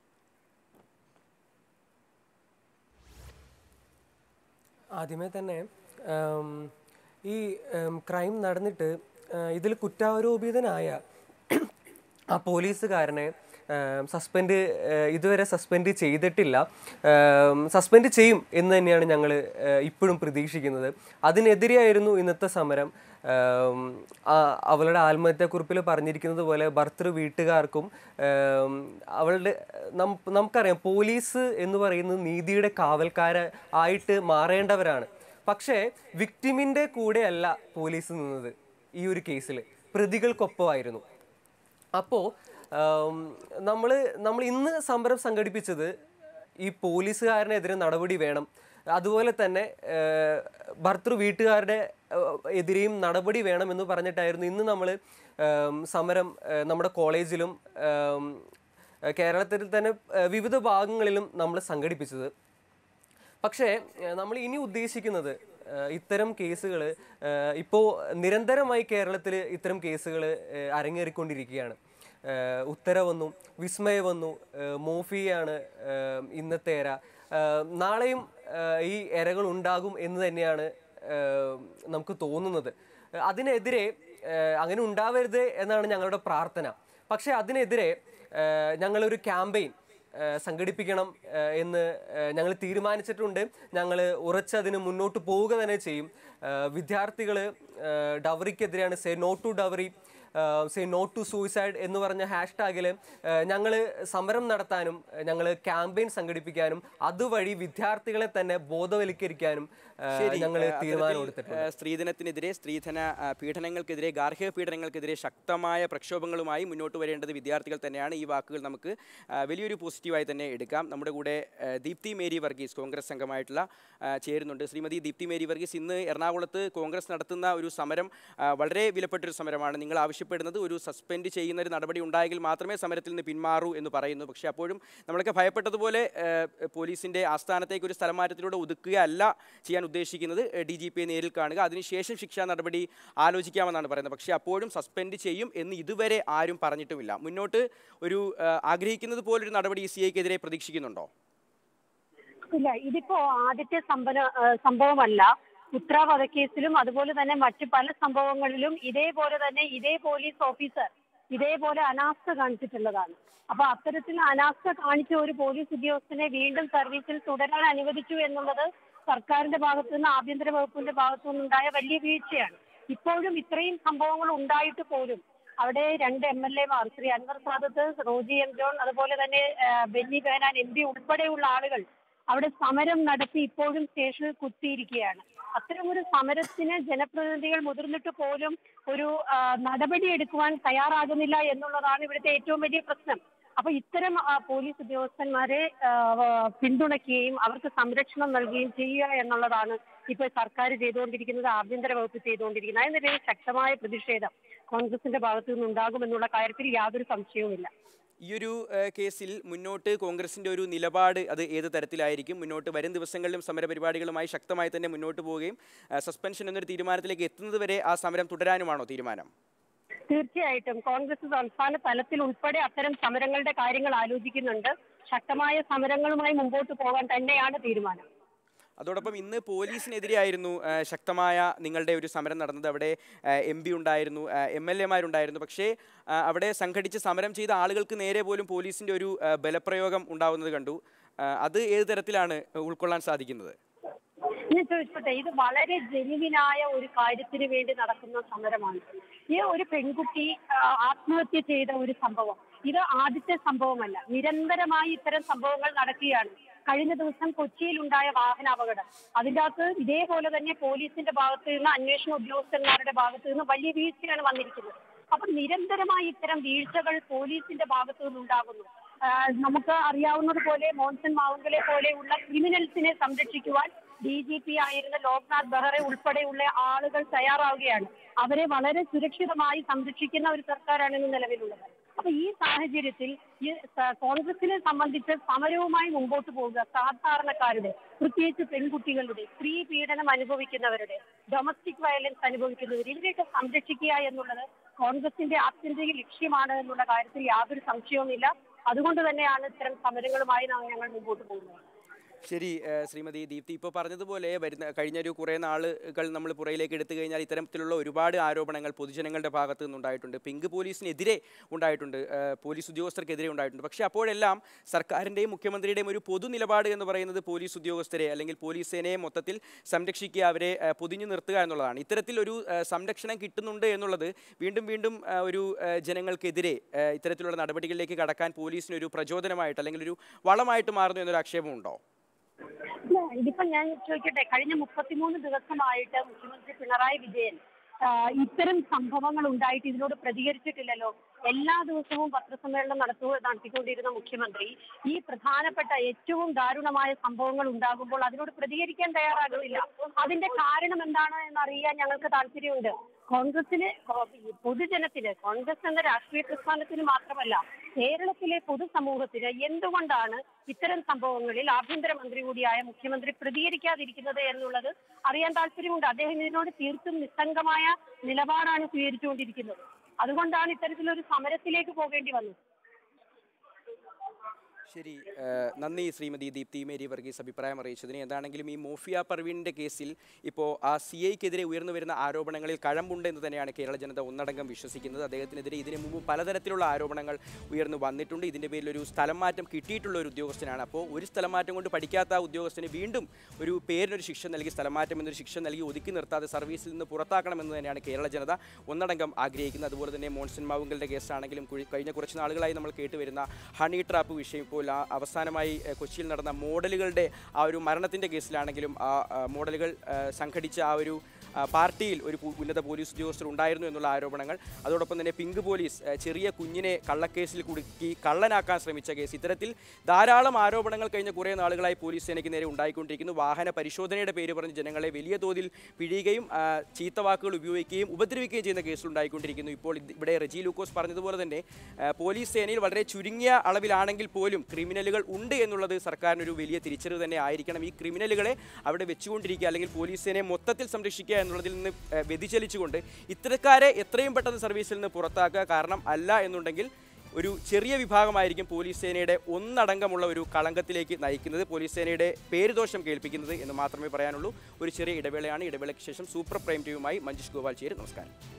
ആദ്യമേ തന്നെ ഉം, ഈ ക്രൈം നടന്നിട്ട് ഇതിൽ കുറ്റാരോപിതനായ ആ പോലീസുകാരനെ സസ്പെൻഡ് ഇതുവരെ സസ്പെൻഡ് ചെയ്തിട്ടില്ല സസ്പെൻഡ് ചെയ്യും എന്ന് തന്നെയാണ് ഞങ്ങൾ ഇപ്പോഴും പ്രതീക്ഷിക്കുന്നത് അതിനെതിരെയായിരുന്നു ഇന്നത്തെ സമരം ഉം, ആ, അവളുടെ ആത്മഹത്യാക്കുറിപ്പിൽ പറഞ്ഞിരിക്കുന്നത് പോലെ ഭർത്തൃ വീട്ടുകാർക്കും ഉം, അവളുടെ നം- നമുക്കറിയാം പോലീസ് എന്ന് പറയുന്നത് നീതിയുടെ കാവൽക്കാര ആയിട്ട് മാറേണ്ടവരാണ് പക്ഷേ വിക്ടിമിൻ്റെ കൂടെയല്ല പോലീസ് നിന്നത് ഈ ഒരു കേസിൽ പ്രതികൾക്കൊപ്പമായിരുന്നു അപ്പോൾ നമ്മൾ നമ്മൾ ഇന്ന് സമരം സംഘടിപ്പിച്ചത് ഈ പോലീസുകാരനെതിരെ നടപടി വേണം അതുപോലെ തന്നെ ഏഹ്, ഭർത്തൃ വീട്ടുകാരുടെ ഏഹ്, എതിരെയും നടപടി വേണമെന്ന് പറഞ്ഞിട്ടായിരുന്നു ഇന്ന് നമ്മൾ സമരം ഏഹ്, നമ്മുടെ കോളേജിലും ഏം, ഏഹ്, കേരളത്തിൽ തന്നെ ഏഹ്, വിവിധ ഭാഗങ്ങളിലും നമ്മൾ സംഘടിപ്പിച്ചത് പക്ഷേ ഏഹ്, നമ്മൾ ഇനി ഉദ്ദേശിക്കുന്നത് ഏഹ്, ഇത്തരം കേസുകൾ ഇപ്പോൾ നിരന്തരമായി കേരളത്തിൽ ഇത്തരം കേസുകൾ അരങ്ങേറിക്കൊണ്ടിരിക്കുകയാണ് ഏഹ്, ഉത്തര വന്നു വിസ്മയ വന്നു ഏഹ്, മോഫിയാണ് ഏഹ്, ഇന്നത്തെ എര ഏഹ്, നാളെയും ഏഹ്, ഈ എരകൾ ഉണ്ടാകും എന്ന് തന്നെയാണ് ഏഹ്, നമുക്ക് തോന്നുന്നത് ഏഹ്, അതിനെതിരെ ഏഹ്, അങ്ങനെ ഉണ്ടാവരുത് എന്നാണ് ഞങ്ങളുടെ പ്രാർത്ഥന പക്ഷേ അതിനെതിരെ ഏഹ്, ഞങ്ങളൊരു ക്യാമ്പയിൻ ഏഹ് സംഘടിപ്പിക്കണം ഏഹ് എന്ന് ഞങ്ങൾ തീരുമാനിച്ചിട്ടുണ്ട് ഞങ്ങൾ ഉറച്ചതിന് മുന്നോട്ട് പോവുക തന്നെ ചെയ്യും വിദ്യാർത്ഥികൾ ഡവറിക്കെതിരെയാണ് say no to dowry say no to suicide എന്ന് പറഞ്ഞ ഹാഷ്ടാഗിൽ ഞങ്ങൾ സമരം നടത്താനും ഞങ്ങൾ ക്യാമ്പയിൻ സംഘടിപ്പിക്കാനും അതുവഴി വിദ്യാർത്ഥികളെ തന്നെ ബോധവൽക്കരിക്കാനും ഞങ്ങൾ തീരുമാനം എടുത്തിട്ടുണ്ട് ഏഹ് സ്ത്രീധനത്തിനെതിരെ സ്ത്രീധന ആ, പീഡനങ്ങൾക്കെതിരെ ഗാർഹിക പീഡനങ്ങൾക്കെതിരെ ശക്തമായ പ്രക്ഷോഭങ്ങളുമായി മുന്നോട്ട് വരേണ്ടത് വിദ്യാർത്ഥികൾ തന്നെയാണ് ഈ വാക്കുകൾ നമുക്ക് ആ, വലിയൊരു പോസിറ്റീവായി തന്നെ എടുക്കാം നമ്മുടെ കൂടെ ആ, ദീപ്തി മേരി വർഗീസ് കോൺഗ്രസ് അംഗമായിട്ടുള്ള ആ, ചേരുന്നുണ്ട് ശ്രീമതി ദീപ്തി മേരി വർഗീസ് ഇന്ന് എറണാകുളത്ത് കോൺഗ്രസ് നടത്തുന്ന ഒരു സമരം ആ, വളരെ വിലപ്പെട്ടൊരു സമരമാണ് നിങ്ങൾ ആവശ്യപ്പെടുന്നത് ഒരു സസ്പെൻഡ് ചെയ്യുന്ന ഒരു നടപടി ഉണ്ടായെങ്കിൽ മാത്രമേ സമരത്തിൽ നിന്ന് പിന്മാറൂ എന്ന് പറയുന്നു പക്ഷേ അപ്പോഴും നമ്മളൊക്കെ ഭയപ്പെട്ടതുപോലെ ഏഹ്, പോലീസിന്റെ ആസ്ഥാനത്തേക്ക് ഒരു സ്ഥലമാറ്റത്തിലൂടെ ഒതുക്കുകയല്ല ചെയ്യാൻ ഉദ്ദേശിക്കുന്നത് ഡി ജി പിയെ നേരിൽ കാണുക അതിനുശേഷം ശിക്ഷാ നടപടി ആലോചിക്കാമെന്നാണ് പറയുന്നത് പക്ഷേ അപ്പോഴും സസ്പെൻഡ് ചെയ്യും എന്ന് ഇതുവരെ ആരും പറഞ്ഞിട്ടുമില്ല മുന്നോട്ട് ഒരു ഏഹ്, ആഗ്രഹിക്കുന്നത് പോലൊരു നടപടി സി ഐക്കെതിരെ പ്രതീക്ഷിക്കുന്നുണ്ടോ ഇല്ല ഇതിപ്പോ ആദ്യത്തെ സംഭവ സംഭവമല്ല ഉത്ര വധക്കേസിലും അതുപോലെ തന്നെ മറ്റു പല സംഭവങ്ങളിലും ഇതേപോലെ തന്നെ ഇതേ പോലീസ് ഓഫീസർ ഇതേപോലെ അനാസ്ഥ കാണിച്ചിട്ടുള്ളതാണ് അപ്പൊ അത്തരത്തിൽ അനാസ്ഥ കാണിച്ച ഒരു പോലീസ് ഉദ്യോഗസ്ഥനെ വീണ്ടും സർവീസിൽ തുടരാൻ അനുവദിച്ചു എന്നുള്ളത് സർക്കാരിന്റെ ഭാഗത്തു നിന്ന് ആഭ്യന്തര വകുപ്പിന്റെ ഭാഗത്തു നിന്നുണ്ടായ വലിയ വീഴ്ചയാണ് ഇപ്പോഴും ഇത്രയും സംഭവങ്ങൾ ഉണ്ടായിട്ട് പോലും അവിടെ രണ്ട് എം എൽ എമാർ ശ്രീ അൻവർ സാദത്ത് റോജി എം ജോൺ അതുപോലെ തന്നെ ആ, ബെന്നി ബെഹനാൻ എം പി ഉൾപ്പെടെയുള്ള ആളുകൾ അവിടെ സമരം നടത്തി ഇപ്പോഴും സ്റ്റേഷനിൽ കുത്തിയിരിക്കുകയാണ് അത്തരമൊരു സമരത്തിന് ജനപ്രതിനിധികൾ മുതിർന്നിട്ട് പോലും ഒരു ആ, നടപടി എടുക്കുവാൻ തയ്യാറാകുന്നില്ല എന്നുള്ളതാണ് ഇവിടുത്തെ ഏറ്റവും വലിയ പ്രശ്നം അപ്പൊ ഇത്തരം ആ, പോലീസ് ഉദ്യോഗസ്ഥന്മാരെ ആ, വ- പിന്തുണയ്ക്കുകയും അവർക്ക് സംരക്ഷണം നൽകുകയും ചെയ്യുക എന്നുള്ളതാണ് ഇപ്പൊ സർക്കാർ ചെയ്തുകൊണ്ടിരിക്കുന്നത് ആഭ്യന്തര വകുപ്പ് ചെയ്തുകൊണ്ടിരിക്കുന്നത് അതിന് നിലയിൽ ശക്തമായ പ്രതിഷേധം കോൺഗ്രസിന്റെ ഭാഗത്തു നിന്നുണ്ടാകുമെന്നുള്ള കാര്യത്തിൽ യാതൊരു സംശയവുമില്ല ഈ ഒരു ഏഹ്, കേസിൽ മുന്നോട്ട് കോൺഗ്രസിന്റെ ഒരു നിലപാട് അത് ഏത് തരത്തിലായിരിക്കും മുന്നോട്ട് വരും ദിവസങ്ങളിലും സമരപരിപാടികളുമായി ശക്തമായി തന്നെ മുന്നോട്ട് പോവുകയും ഏഹ്, സസ്പെൻഷൻ എന്നൊരു തീരുമാനത്തിലേക്ക് എത്തുന്നത് വരെ ആ സമരം തുടരാനുമാണോ തീരുമാനം തീർച്ചയായിട്ടും കോൺഗ്രസ് സംസ്ഥാന തലത്തിൽ ഉൾപ്പെടെ അത്തരം സമരങ്ങളുടെ കാര്യങ്ങൾ ആലോചിക്കുന്നുണ്ട് ശക്തമായ സമരങ്ങളുമായി മുമ്പോട്ട് പോകാൻ തന്നെയാണ് തീരുമാനം അതോടൊപ്പം ഇന്ന് പോലീസിനെതിരെയായിരുന്നു ആ, ശക്തമായ നിങ്ങളുടെ ഒരു സമരം നടന്നത് അവിടെ എം പി ഉണ്ടായിരുന്നു എം എൽ എമാരുണ്ടായിരുന്നു പക്ഷേ ആ, അവിടെ സംഘടിച്ച് സമരം ചെയ്ത ആളുകൾക്ക് നേരെ പോലും പോലീസിന്റെ ഒരു ആ, ബലപ്രയോഗം ഉണ്ടാവുന്നത് കണ്ടു ആ, അത് ഏത് തരത്തിലാണ് ഉൾക്കൊള്ളാൻ സാധിക്കുന്നത് ഞാൻ ചോദിച്ചോട്ടെ ഇത് വളരെ ജെനുവിനായ ഒരു കാര്യത്തിന് വേണ്ടി നടക്കുന്ന സമരമാണ് ഈ ഒരു പെൺകുട്ടി ആ, ആത്മഹത്യ ചെയ്ത ഒരു സംഭവം ഇത് ആദ്യത്തെ സംഭവമല്ല നിരന്തരമായി ഇത്തരം സംഭവങ്ങൾ നടക്കുകയാണ് കഴിഞ്ഞ ദിവസം കൊച്ചിയിൽ ഉണ്ടായ വാഹനാപകടം അതിൻ്റെ അകത്ത് ഇതേപോലെ തന്നെ പോലീസിന്റെ ഭാഗത്ത് നിന്ന് അന്വേഷണ ഉദ്യോഗസ്ഥന്മാരുടെ ഭാഗത്ത് നിന്ന് വലിയ വീഴ്ചയാണ് വന്നിരിക്കുന്നത് അപ്പൊ നിരന്തരമായി ഇത്തരം വീഴ്ചകൾ പോലീസിന്റെ ഭാഗത്തു നിന്നുണ്ടാകുന്നു ആ, നമുക്ക് അറിയാവുന്നത് പോലെ മോൻസൺ മാവുങ്കലെ പോലെയുള്ള ക്രിമിനൽസിനെ സംരക്ഷിക്കുവാൻ ഡി ജി പി ആയിരുന്ന ലോക്നാഥ് ബെഹ്റെ ഉൾപ്പെടെയുള്ള ആളുകൾ തയ്യാറാവുകയാണ് അവരെ വളരെ സുരക്ഷിതമായി സംരക്ഷിക്കുന്ന ഒരു സർക്കാരാണ് ഇന്ന് നിലവിലുള്ളത് അപ്പൊ ഈ സാഹചര്യത്തിൽ ഈ സ- കോൺഗ്രസിനെ സംബന്ധിച്ച് സമരവുമായി മുമ്പോട്ട് പോവുക സാധാരണക്കാരുടെ പ്രത്യേകിച്ച് പെൺകുട്ടികളുടെ സ്ത്രീ പീഡനം അനുഭവിക്കുന്നവരുടെ ഡൊമസ്റ്റിക് വയലൻസ് അനുഭവിക്കുന്നവർ ഇവരെയൊക്കെ സംരക്ഷിക്കുക എന്നുള്ളത് കോൺഗ്രസിന്റെ ആത്യന്തിക ലക്ഷ്യമാണ് എന്നുള്ള കാര്യത്തിൽ യാതൊരു സംശയവുമില്ല അതുകൊണ്ട് തന്നെയാണ് ഇത്തരം സമരങ്ങളുമായി നാം ഞങ്ങൾ മുമ്പോട്ട് പോകുന്നത് ശരി ഏഹ്, ശ്രീമതി ദീപ്തി ഇപ്പോൾ പറഞ്ഞതുപോലെ വരുന്ന കഴിഞ്ഞ ഒരു കുറേ നാളുകൾ നമ്മൾ പുറയിലേക്ക് എടുത്തു കഴിഞ്ഞാൽ ഇത്തരത്തിലുള്ള ഒരുപാട് ആരോപണങ്ങൾ പൊതുജനങ്ങളുടെ ഭാഗത്തു നിന്നുണ്ടായിട്ടുണ്ട് പിങ്ക് പോലീസിനെതിരെ ഉണ്ടായിട്ടുണ്ട് ഏഹ്, പോലീസ് ഉദ്യോഗസ്ഥർക്കെതിരെ ഉണ്ടായിട്ടുണ്ട് പക്ഷേ അപ്പോഴെല്ലാം സർക്കാരിൻ്റെയും മുഖ്യമന്ത്രിയുടെയും ഒരു പൊതു നിലപാട് എന്ന് പറയുന്നത് പോലീസ് ഉദ്യോഗസ്ഥരെ അല്ലെങ്കിൽ പോലീസ് സേനയെ മൊത്തത്തിൽ സംരക്ഷിക്കുക അവരെ ഏഹ്, പൊതിഞ്ഞു നിർത്തുക എന്നുള്ളതാണ് ഇത്തരത്തിൽ ഒരു ഏഹ്, സംരക്ഷണം കിട്ടുന്നുണ്ട് എന്നുള്ളത് വീണ്ടും വീണ്ടും ഏഹ്, ഒരു ഏഹ്, ജനങ്ങൾക്കെതിരെ ഏഹ്, ഇത്തരത്തിലുള്ള നടപടികളിലേക്ക് കടക്കാൻ പോലീസിന് ഒരു പ്രചോദനമായിട്ട് അല്ലെങ്കിൽ ഒരു വളമായിട്ട് മാറുന്നു എന്നൊരു ആക്ഷേപമുണ്ടോ ഇല്ല, ഇതിപ്പോ ഞാൻ ചോദിക്കട്ടെ കഴിഞ്ഞ മുപ്പത്തിമൂന്ന് ദിവസമായിട്ട് മുഖ്യമന്ത്രി പിണറായി വിജയൻ ആ, ഇത്തരം സംഭവങ്ങൾ ഉണ്ടായിട്ട് ഇതിനോട് പ്രതികരിച്ചിട്ടില്ലല്ലോ എല്ലാ ദിവസവും പത്രസമ്മേളനം നടത്തു നടത്തിക്കൊണ്ടിരുന്ന മുഖ്യമന്ത്രി ഈ പ്രധാനപ്പെട്ട ഏറ്റവും ദാരുണമായ സംഭവങ്ങൾ ഉണ്ടാകുമ്പോൾ അതിനോട് പ്രതികരിക്കാൻ തയ്യാറാകുന്നില്ല അതിന്റെ കാരണം എന്താണ് എന്നറിയാൻ ഞങ്ങൾക്ക് താല്പര്യമുണ്ട് കോൺഗ്രസിന് കോ- ഈ പൊതുജനത്തിന് കോൺഗ്രസ് എന്ന രാഷ്ട്രീയ പ്രസ്ഥാനത്തിന് മാത്രമല്ല കേരളത്തിലെ പൊതുസമൂഹത്തിന് എന്തുകൊണ്ടാണ് ഇത്തരം സംഭവങ്ങളിൽ ആഭ്യന്തരമന്ത്രി കൂടിയായ മുഖ്യമന്ത്രി പ്രതികരിക്കാതിരിക്കുന്നത് എന്നുള്ളത് അറിയാൻ താല്പര്യമുണ്ട് അദ്ദേഹം ഇതിനോട് തീർത്തും നിസ്സംഗമായ നിലപാടാണ് സ്വീകരിച്ചുകൊണ്ടിരിക്കുന്നത് അതുകൊണ്ടാണ് ഇത്തരത്തിലൊരു സമരത്തിലേക്ക് പോകേണ്ടി വന്നത് ശരി ഏഹ് നന്ദി ശ്രീമതി ദീപ്തി മേരി വർഗീസ് അഭിപ്രായം അറിയിച്ചതിന് എന്താണെങ്കിലും ഈ മോഫിയ പർവീണിൻ്റെ കേസിൽ ഇപ്പോൾ ആ സി ഐക്കെതിരെ ഉയർന്നു വരുന്ന ആരോപണങ്ങളിൽ കഴമ്പുണ്ട് എന്ന് തന്നെയാണ് കേരള ജനത ഒന്നടങ്കം വിശ്വസിക്കുന്നത് അദ്ദേഹത്തിനെതിരെ ഇതിനു മുമ്പ് പലതരത്തിലുള്ള ആരോപണങ്ങൾ ഉയർന്നു വന്നിട്ടുണ്ട് ഇതിൻ്റെ പേരിൽ ഒരു സ്ഥലം മാറ്റം കിട്ടിയിട്ടുള്ള ഒരു ഉദ്യോഗസ്ഥനാണ് അപ്പോൾ ഒരു സ്ഥലം മാറ്റം കൊണ്ട് പഠിക്കാത്ത ആ ഉദ്യോഗസ്ഥന് വീണ്ടും ഒരു പേരിനൊരു ശിക്ഷ നൽകി സ്ഥലം മാറ്റം എന്നൊരു ശിക്ഷ നൽകി ഒതുക്കി നിർത്താതെ സർവീസിൽ നിന്ന് പുറത്താക്കണമെന്ന് തന്നെയാണ് കേരള ജനത ഒന്നടങ്കം ആഗ്രഹിക്കുന്നത് അതുപോലെ തന്നെ മോൺസൺ മാവുങ്കലിൻ്റെ കേസാണെങ്കിലും കുഴി- കഴിഞ്ഞ കുറച്ച് നാളുകളായി നമ്മൾ കേട്ടുവരുന്ന ഹണി ട്രാപ്പ് വിഷയം ഇപ്പോൾ ആ അവസാനമായി ഏഹ്, കൊച്ചിയിൽ നടന്ന മോഡലുകളുടെ ആ ഒരു മരണത്തിൻ്റെ കേസിലാണെങ്കിലും ആ ആ, മോഡലുകൾ ഏഹ്, സംഘടിച്ച ആ ഒരു ആ, പാർട്ടിയിൽ ഒരു പു- ഉന്നത പോലീസ് ഉദ്യോഗസ്ഥർ ഉണ്ടായിരുന്നു എന്നുള്ള ആരോപണങ്ങൾ അതോടൊപ്പം തന്നെ പിങ്ക് പോലീസ് ഏഹ്, ചെറിയ കുഞ്ഞിനെ കള്ളക്കേസിൽ കുടുക്കി കള്ളനാക്കാൻ ശ്രമിച്ച കേസ് ഇത്തരത്തിൽ ധാരാളം ആരോപണങ്ങൾ കഴിഞ്ഞ കുറേ നാളുകളായി പോലീസ് സേനയ്ക്ക് നേരെ ഉണ്ടായിക്കൊണ്ടിരിക്കുന്നു വാഹന പരിശോധനയുടെ പേര് പറഞ്ഞ് ജനങ്ങളെ വലിയ തോതിൽ പിഴിയുകയും ആ, ചീത്ത വാക്കുകൾ ഉപയോഗിക്കുകയും ഉപദ്രവിക്കുകയും ചെയ്യുന്ന കേസുകൾ ഉണ്ടായിക്കൊണ്ടിരിക്കുന്നു ഇപ്പോൾ ഇത് ഇവിടെ റെജി ലൂക്കോസ് പറഞ്ഞതുപോലെ തന്നെ ആ, പോലീസ് സേനയിൽ വളരെ ചുരുങ്ങിയ അളവിലാണെങ്കിൽ പോലും ക്രിമിനലുകൾ ഉണ്ട് എന്നുള്ളത് സർക്കാരിനൊരു വലിയ തിരിച്ചറിവ് തന്നെ ആയിരിക്കണം ഈ ക്രിമിനലുകളെ അവിടെ വെച്ചുകൊണ്ടിരിക്കുക അല്ലെങ്കിൽ പോലീസ് സേനയെ മൊത്തത്തിൽ സംരക്ഷിക്കുക എന്നുള്ളതിൽ നിന്ന് ആ, വ്യതിചലിച്ചുകൊണ്ട് ഇത്തരക്കാരെ എത്രയും പെട്ടെന്ന് സർവീസിൽ നിന്ന് പുറത്താക്കുക കാരണം അല്ല എന്നുണ്ടെങ്കിൽ ഒരു ചെറിയ വിഭാഗമായിരിക്കും പോലീസ് സേനയുടെ ഒന്നടങ്കമുള്ള ഒരു കളങ്കത്തിലേക്ക് നയിക്കുന്നത് പോലീസ് സേനയുടെ പേരുദോഷം കേൾപ്പിക്കുന്നത് എന്ന് മാത്രമേ പറയാനുള്ളൂ ഒരു ചെറിയ ഇടവേളയാണ് ഇടവേളയ്ക്ക് ശേഷം സൂപ്പർ പ്രൈം ടീമുമായി മഞ്ജുഷ് ഗോപാൽ ചേരും നമസ്കാരം